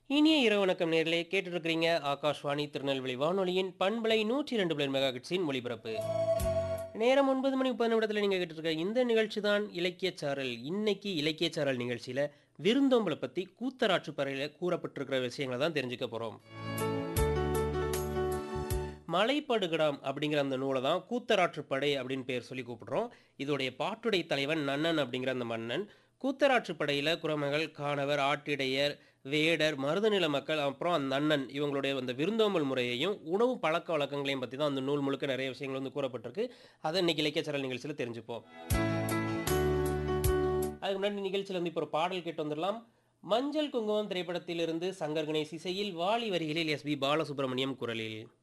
இனிய இரவு வணக்கம் நேர்களே கேட்டுருக்கிறீங்க ஆகாஷ்வாணி திருநெல்வேலி வானொலியின் பண்பலை நூற்றி ரெண்டு பிளேன் மெகாகிட்ஸின் ஒளிபரப்பு நேரம் ஒன்பது மணி முப்பது நிமிடத்தில் நீங்கள் கேட்டிருக்க இந்த நிகழ்ச்சி தான் இலக்கியச்சாரல் இன்னைக்கு இலக்கியச்சாரல் நிகழ்ச்சியில் விருந்தோம்பலை பற்றி கூத்தராற்று பறையில் கூறப்பட்டிருக்கிற விஷயங்களை தான் தெரிஞ்சுக்க போகிறோம் மலைப்படுகடாம் அப்படிங்கிற அந்த நூலை தான் கூத்தராற்றுப்படை அப்படின்னு பேர் சொல்லி கூப்பிடுறோம் இதோடைய பாட்டுடை தலைவன் நன்னன் அப்படிங்கிற அந்த மன்னன் கூத்தராற்றுப்படையில் குரமகள் காணவர் ஆட்டிடையர் வேடர் மருதநில மக்கள் அப்புறம் அந்த அண்ணன் இவங்களுடைய அந்த விருந்தோம்பல் முறையையும் உணவு பழக்க வழக்கங்களையும் பற்றி தான் அந்த நூல் முழுக்க நிறைய விஷயங்கள் வந்து கூறப்பட்டிருக்கு அதை இன்னைக்கு இலக்கியச்சரல் நிகழ்ச்சியில் தெரிஞ்சுப்போம் அதுக்கு முன்னாடி நிகழ்ச்சியில் வந்து இப்போ ஒரு பாடல் கேட்டு வந்துடலாம் மஞ்சள் குங்குமம் திரைப்படத்திலிருந்து சங்கர் கணேஷ் இசையில் வாலி வரிகளில் எஸ் பி பாலசுப்ரமணியம் குரலில்